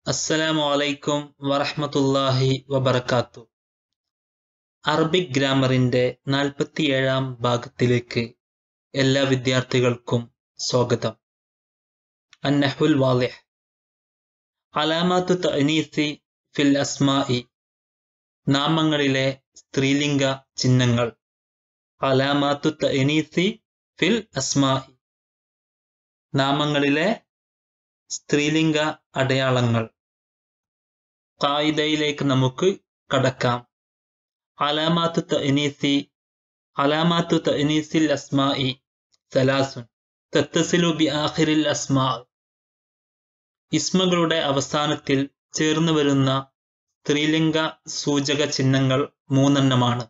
അസ്സലാമു അലൈക്കും വറഹ്മത്തുള്ളാഹി വബറകാത്തു അറബിക് ഗ്രാമറിന്റെ നാൽപ്പത്തിയേഴാം ഭാഗത്തിലേക്ക് എല്ലാ വിദ്യാർത്ഥികൾക്കും സ്വാഗതം അന്നഹുൽ വാളിഹ് അലാമാത്തു തഅനീസി ഫിൽ അസ്മാഇ നാമങ്ങളിലെ സ്ത്രീലിംഗ ചിഹ്നങ്ങൾ അലാമാത്തു തഅനീസി ഫിൽ അസ്മാഇ നാമങ്ങളിലെ സ്ത്രീലിംഗ അടയാളങ്ങൾ കായിദയിലേക്ക് നമുക്ക് കടക്കാം അലാമാത്തു തഅനീസി അലാമാത്തു തഅനീസിൽ അസ്മാഇ സലാസുൻ തത്തസിലു ബി ആഖിറിൽ അസ്മാ ഇസ്മകളുടെ അവസാനത്തിൽ ചേർന്ന് വരുന്ന സ്ത്രീലിംഗ സൂചക ചിഹ്നങ്ങൾ മൂന്നെണ്ണമാണ്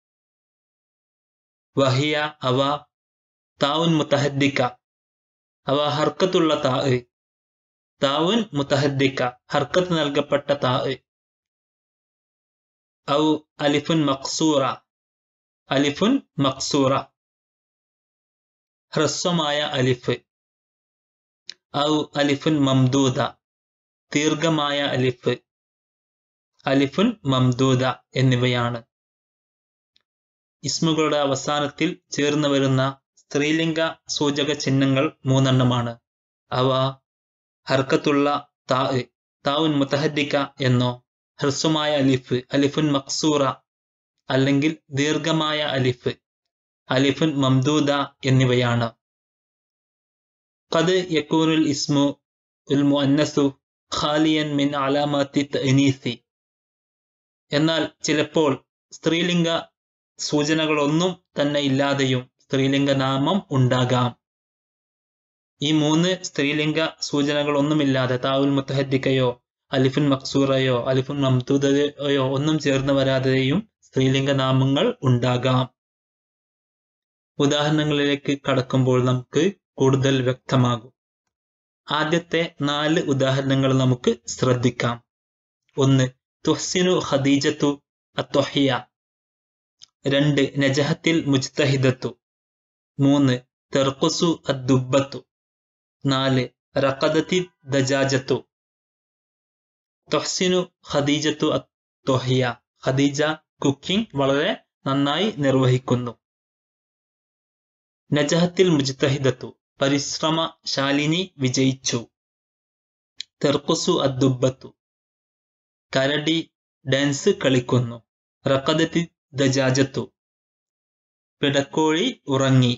വഹിയ അവ താവുൻ മുത്തഹദ്ദിക്ക അവ ഹർക്കത്തുള്ള താ താവുൻ മുത്തഹദ്ദിക്ക ഹർക്കത്ത് നൽകപ്പെട്ട താ ഔ അലിഫുൻ മക്സൂറ അലിഫുൻ മക്സൂറ ഹ്രസ്വമായ അലിഫ് ഔ അലിഫുൻ മംദൂദ ദീർഘമായ അലിഫ് അലിഫുൻ മംദൂദ എന്നിവയാണ് ഇസ്മുകളുടെ അവസാനത്തിൽ ചേർന്ന് വരുന്ന സ്ത്രീലിംഗ സൂചക ചിഹ്നങ്ങൾ മൂന്നെണ്ണമാണ് അവ ഹർക്കത്തുള്ള താ താവുൻ മുത്തഹദ്ദിക്ക എന്നോ ഹ്രസ്വമായ അലിഫ് അലിഫുൻ മക്സൂറ അല്ലെങ്കിൽ ദീർഘമായ അലിഫ് അലിഫുൻ മംദൂദ എന്നിവയാണ് കത് യക്കൂനുൽ ഇസ്മു ഉൽ മുഅന്നസു ഖാലിയൻ മിൻ അലാമാത്തി തനീസി എന്നാൽ ചിലപ്പോൾ സ്ത്രീലിംഗ സൂചനകളൊന്നും തന്നെ ഇല്ലാതെയും സ്ത്രീലിംഗ നാമം ഉണ്ടാകാം ഈ മൂന്ന് സ്ത്രീലിംഗ സൂചനകളൊന്നുമില്ലാതെ താവുൽ മുത്തഹദ്ദിക്കയോ അലിഫുൻ മക്സൂറയോ അലിഫുൻ മംതൂദയോ ഒന്നും ചേർന്ന് വരാതെയും സ്ത്രീലിംഗ നാമങ്ങൾ ഉണ്ടാകാം ഉദാഹരണങ്ങളിലേക്ക് കടക്കുമ്പോൾ നമുക്ക് കൂടുതൽ വ്യക്തമാകും ആദ്യത്തെ നാല് ഉദാഹരണങ്ങൾ നമുക്ക് ശ്രദ്ധിക്കാം ഒന്ന് തുഹ്സിനു ഖദീജത്തു അത്തൊഹിയ രണ്ട് നജഹത്തിൽ മുജ്തഹിദത്തു മൂന്ന് തെർക്കുസു അദ്ദുബത്തു നാല് റഖദത്തി ദജാജത്തു തൊഹ്സിനു ഖദീജത്തു തൊഹിയ ഖദീജ കുക്കിംഗ് വളരെ നന്നായി നിർവഹിക്കുന്നു നജഹത്തിൽ മുജ്തഹിദത്തു പരിശ്രമശാലിനി വിജയിച്ചു തെർക്കുസു അദ്ദുബത്തു കരടി ഡാൻസ് കളിക്കുന്നു റഖദത്തി ദജാജത്തു പിടക്കോഴി ഉറങ്ങി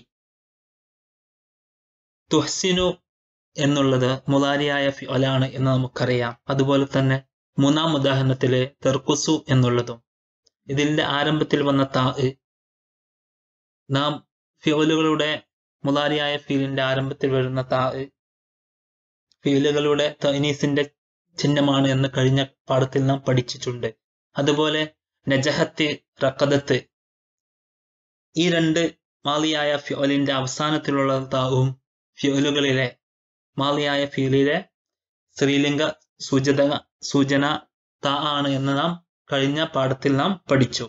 തുഹ്സിനു എന്നുള്ളത് മുലാരിയായ ഫിഒലാണ് എന്ന് നമുക്കറിയാം അതുപോലെ തന്നെ മൂന്നാം ഉദാഹരണത്തിലെ തെർക്കുസു എന്നുള്ളതും ഇതിന്റെ ആരംഭത്തിൽ വന്ന താ നാം ഫിയോലുകളുടെ മുലാരിയായ ഫീലിന്റെ ആരംഭത്തിൽ വരുന്ന താ ഫീലുകളുടെ തൈനീസിന്റെ ചിഹ്നമാണ് എന്ന് കഴിഞ്ഞ പാഠത്തിൽ നാം പഠിച്ചിട്ടുണ്ട് അതുപോലെ നജഹത്ത് റക്കദത്ത് ഈ രണ്ട് മാലിയായ ഫിയോലിന്റെ അവസാനത്തിലുള്ള താവും ഫ്യൂലുകളിലെ മാലിയായ ഫീലിലെ സ്ത്രീലിംഗ സൂചന സൂചന ത ആണ് എന്ന് നാം കഴിഞ്ഞ പാഠത്തിൽ നാം പഠിച്ചു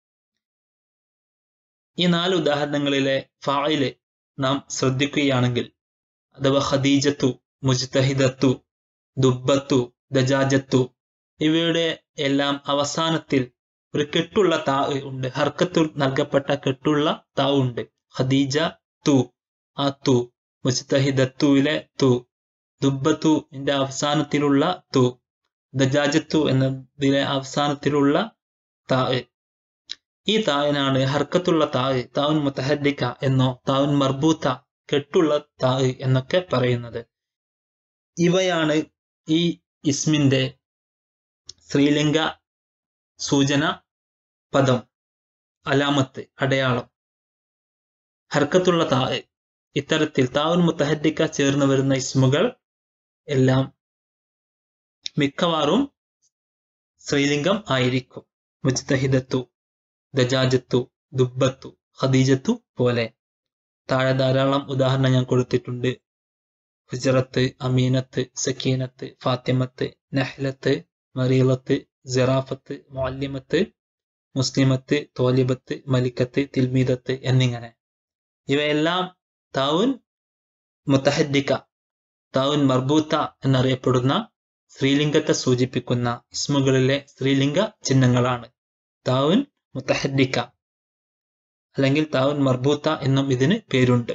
ഈ നാല് ഉദാഹരണങ്ങളിലെ ഫായില് നാം ശ്രദ്ധിക്കുകയാണെങ്കിൽ അഥവാ ഖദീജത്തു മുജ്തഹിദത്തു ദുബത്തു ദജാജത്തു ഇവയുടെ എല്ലാം അവസാനത്തിൽ ഒരു കെട്ടുള്ള താ ഉണ്ട് ഹർക്കത്തിൽ നൽകപ്പെട്ട കെട്ടുള്ള താ ഉണ്ട് ഖദീജ തു ആ തു മുസ്തഹിദത്തുവിലെ തു ദുബത്തുവിന്റെ അവസാനത്തിലുള്ള തു ദജാജത്തു എന്നതിലെ അവസാനത്തിലുള്ള താ ഈ താവിനാണ് ഹർക്കത്തുള്ള താവ് താവുൻ മുത്തഹദ്ദിക്ക എന്നോ താവുൻ മർബൂത്ത കെട്ടുള്ള താവ് എന്നൊക്കെ പറയുന്നത് ഇവയാണ് ഈ ഇസ്മിന്റെ ശ്രീലങ്ക സൂചന പദം അലാമത്ത് അടയാളം ഹർക്കത്തുള്ള താ ഇത്തരത്തിൽ താവുൻ മുത്തഹദ്ദിക്ക ചേർന്ന് വരുന്ന ഇസ്മുകൾ എല്ലാം മിക്കവാറും സ്ത്രീലിംഗം ആയിരിക്കും മുജ്തഹിദത്തു ദജാജത്തു ദുബത്തു ഖദീജത്തു പോലെ താഴെ ധാരാളം ഉദാഹരണം ഞാൻ കൊടുത്തിട്ടുണ്ട് ഹുജറത്ത് അമീനത്ത് സക്കീനത്ത് ഫാത്തിമത്ത് നഹ്ലത്ത് മറീലത്ത് സിറാഫത്ത് മുഅല്ലിമത്ത് മുസ്ലിമത്ത് തോലിബത്ത് മലിക്കത്ത് തിൽമീദത്ത് എന്നിങ്ങനെ ഇവയെല്ലാം താവുൻ മുത്തഹദ്ദിക്ക താവുൻ മർബൂത്ത എന്നറിയപ്പെടുന്ന സ്ത്രീലിംഗത്തെ സൂചിപ്പിക്കുന്ന ഇസ്മുകളിലെ സ്ത്രീലിംഗ ചിഹ്നങ്ങളാണ് താവുൻ മുത്തഹദ്ദിക്ക അല്ലെങ്കിൽ താവുൻ മർബൂത്ത എന്നും ഇതിന് പേരുണ്ട്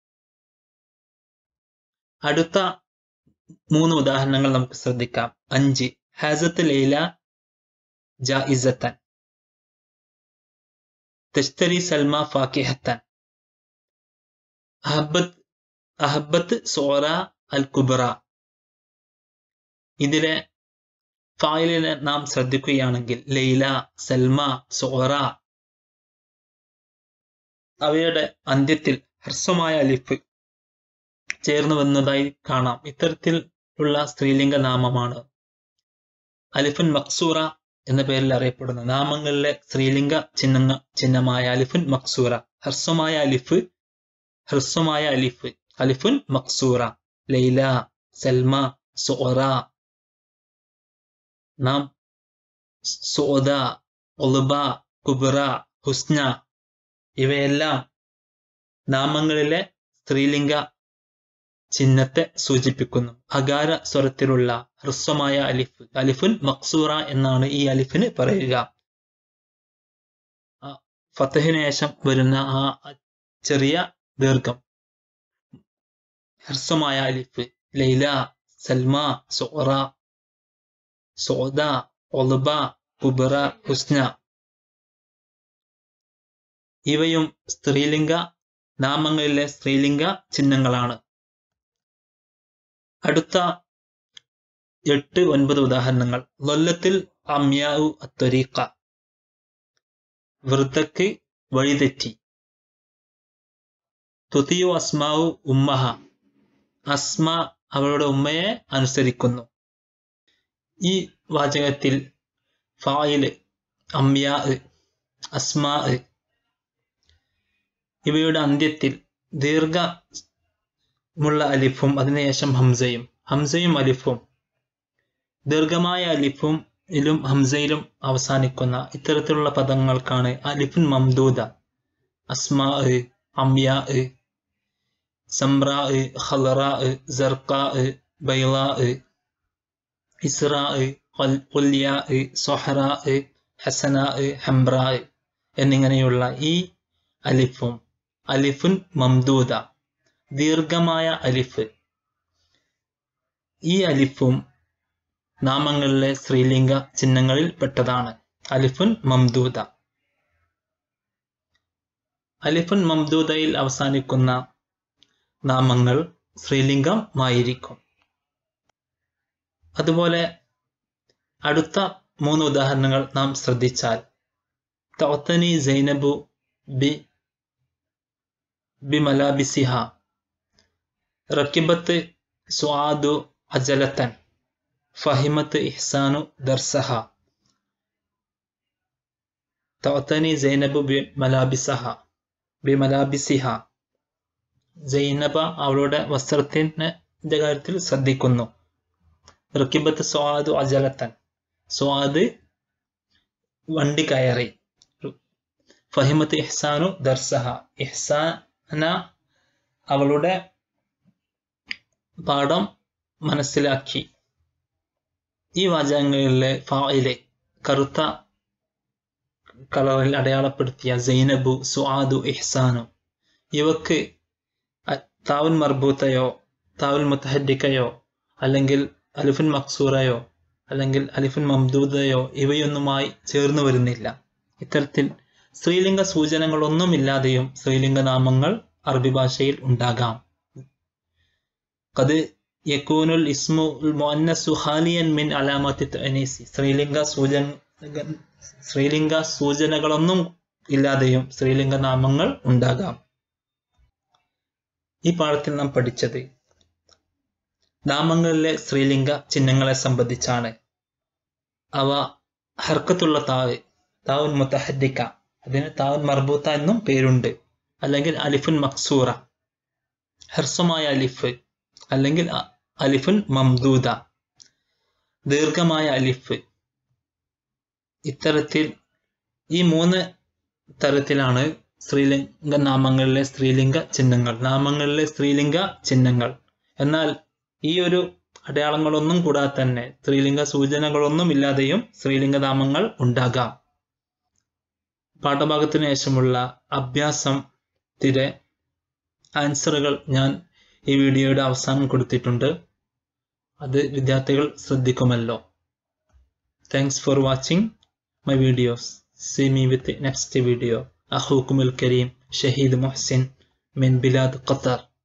അടുത്ത മൂന്ന് ഉദാഹരണങ്ങൾ നമുക്ക് ശ്രദ്ധിക്കാം അഞ്ച് ഹാസത്ത് ലൈല ജായിസത്തൻ തഷ്തരി സൽമ ഫാക്കിഹത്തൻ അഹബത്ത് അഹബത്ത് സോറ അൽ കുബറ ഇതിലെ ഫായിലിനെ നാം ശ്രദ്ധിക്കുകയാണെങ്കിൽ ലൈല സൽമ സോറ അവയുടെ അന്ത്യത്തിൽ ഹ്രസ്വമായ അലിഫ് ചേർന്ന് വന്നതായി കാണാം ഇത്തരത്തിലുള്ള സ്ത്രീലിംഗ നാമമാണ് അലിഫുൻ മക്സൂറ എന്ന പേരിൽ അറിയപ്പെടുന്ന നാമങ്ങളിലെ സ്ത്രീലിംഗ ചിഹ്ന ചിഹ്നമായ അലിഫുൻ മക്സൂറ ഹ്രസ്വമായ അലിഫ് ഹ്രസ്വമായ അലിഫ് അലിഫുൻ മക്സൂറ ലൈല സൽമ സോറ നാം സോദ ഒളുബ കുബറ ഹുസ്ന ഇവയെല്ലാം നാമങ്ങളിലെ സ്ത്രീലിംഗ ചിഹ്നത്തെ സൂചിപ്പിക്കുന്നു അകാര സ്വരത്തിലുള്ള ഹ്രസ്വമായ അലിഫ് അലിഫുൻ മക്സൂറ എന്നാണ് ഈ അലിഫിന് പറയുക ഫത്തഹിന് ശേഷം വരുന്ന ആ ചെറിയ ദീർഘം ഹ്രസ്വമായ അലിഫ് ലൈല സൽമ സോറ സോദ ഒളുബ കുബറ ഹുസ്ന ഇവയും സ്ത്രീലിംഗ നാമങ്ങളിലെ സ്ത്രീലിംഗ ചിഹ്നങ്ങളാണ് അടുത്ത എട്ട് ഒൻപത് ഉദാഹരണങ്ങൾ ലൊല്ലത്തിൽ അമ്യാഉ അത്വരീക്ക വൃദ്ധക്ക് വഴിതെറ്റി തുതിയു അസ്മാവു ഉമ്മഹ അസ്മ അവളുടെ ഉമ്മയെ അനുസരിക്കുന്നു ഈ വാചകത്തിൽ ഫായില് അമ്യാ അസ്മാ ഇവയുടെ അന്ത്യത്തിൽ ദീർഘമുള്ള അലിഫും അതിനുശേഷം ഹംസയും ഹംസയും അലിഫും ദീർഘമായ അലിഫും ഇലും ഹംസയിലും അവസാനിക്കുന്ന ഇത്തരത്തിലുള്ള പദങ്ങൾക്കാണ് അലിഫുൻ മംദൂദ അസ്മാ അമ്യാ സംറാ ഖലറ സർക്കാ ബൈളാ ഇസ്രാ ഖുല്യ സൊഹറ ഹസന ഹംറ എന്നിങ്ങനെയുള്ള ഈ അലിഫും അലിഫുൻ മംദൂദ ദീർഘമായ അലിഫ് ഈ അലിഫും നാമങ്ങളിലെ സ്ത്രീലിംഗ ചിഹ്നങ്ങളിൽ പെട്ടതാണ് അലിഫുൻ മംദൂദ അലിഫുൻ മംദൂദയിൽ അവസാനിക്കുന്ന നാമങ്ങൾ സ്ത്രീലിംഗമായിരിക്കും അതുപോലെ അടുത്ത മൂന്ന് ഉദാഹരണങ്ങൾ നാം ശ്രദ്ധിച്ചാൽ തൗത്തനി സൈനബു ബി ബിമലാബിസിഹ റക്കിബത്ത് സ്വാദു അജലത്തൻ ഫഹിമത്ത് ഇഹ്സാനു ദർസഹ തൗത്തനി സൈനബു ബി മലാബിസഹ ബി മലാബിസിഹ സൈനബ അവളുടെ വസ്ത്രത്തിന്റെ കാര്യത്തിൽ ശ്രദ്ധിക്കുന്നു റക്കിബത്ത് സ്വാദു അജലത്തൻ സ്വാദ് വണ്ടി കയറി ഫഹിമത്ത് ഇഹ്സാനു ദർസഹ ഇഹ്സാന അവളുടെ പാഠം മനസ്സിലാക്കി ഈ വാചകങ്ങളിലെ ഫായിലെ കറുത്ത കളറിൽ അടയാളപ്പെടുത്തിയ സൈനബു സുആദു ഇഹ്സാനു ഇവക്ക് താവുൽ മർബൂത്തയോ താവുൽ മുത്തഹഡിക്കയോ അല്ലെങ്കിൽ അലിഫുൻ മക്സൂറയോ അല്ലെങ്കിൽ അലിഫുൻ മംദൂദയോ ഇവയൊന്നുമായി ചേർന്നു വരുന്നില്ല ഇത്തരത്തിൽ സ്ത്രീലിംഗ സൂചനകളൊന്നുമില്ലാതെയും സ്ത്രീലിംഗ നാമങ്ങൾ അറബി ഭാഷയിൽ ഉണ്ടാകാം കത് യക്കൂനുൽ ഇസ്മു മുഅന്നസു ഖാലിയൻ മിൻ അലാമത്തി തഅനീസി സ്ത്രീലിംഗ സൂചന സ്ത്രീലിംഗ സൂചനകളൊന്നും ഇല്ലാതെയും സ്ത്രീലിംഗ നാമങ്ങൾ ഉണ്ടാകാം ഈ പാഠത്തിൽ നാം പഠിച്ചത് നാമങ്ങളിലെ സ്ത്രീലിംഗ ചിഹ്നങ്ങളെ സംബന്ധിച്ചാണ് അവ ഹർക്കത്തുള്ള താവ് താവുൻ മുത്തഹദ്ദിക്ക അതിന് താവുൻ മർബൂത്ത എന്നും പേരുണ്ട് അല്ലെങ്കിൽ അലിഫുൻ മക്സൂറ ഹർസ്വമായ അലിഫ് അല്ലെങ്കിൽ അലിഫുൻ മംദൂദ ദീർഘമായ അലിഫ് ഇത്തരത്തിൽ ഈ മൂന്ന് തരത്തിലാണ് സ്ത്രീലിംഗ നാമങ്ങളിലെ സ്ത്രീലിംഗ ചിഹ്നങ്ങൾ നാമങ്ങളിലെ സ്ത്രീലിംഗ ചിഹ്നങ്ങൾ എന്നാൽ ഈ ഒരു അടയാളങ്ങളൊന്നും കൂടാതെ തന്നെ സ്ത്രീലിംഗ സൂചനകളൊന്നും ഇല്ലാതെയും സ്ത്രീലിംഗനാമങ്ങൾ ഉണ്ടാകാം പാഠഭാഗത്തിന് ശേഷമുള്ള അഭ്യാസത്തിലെ ആൻസറുകൾ ഞാൻ ഈ വീഡിയോയുടെ അവസാനം കൊടുത്തിട്ടുണ്ട് അത് വിദ്യാർത്ഥികൾ ശ്രദ്ധിക്കുമല്ലോ thanks for watching my videos see me with next video അഹൂക്കുമുൽ കരീം ഷഹീദ് മുഹ്സിൻ മിൻ ബിലാദ് ഖത്തർ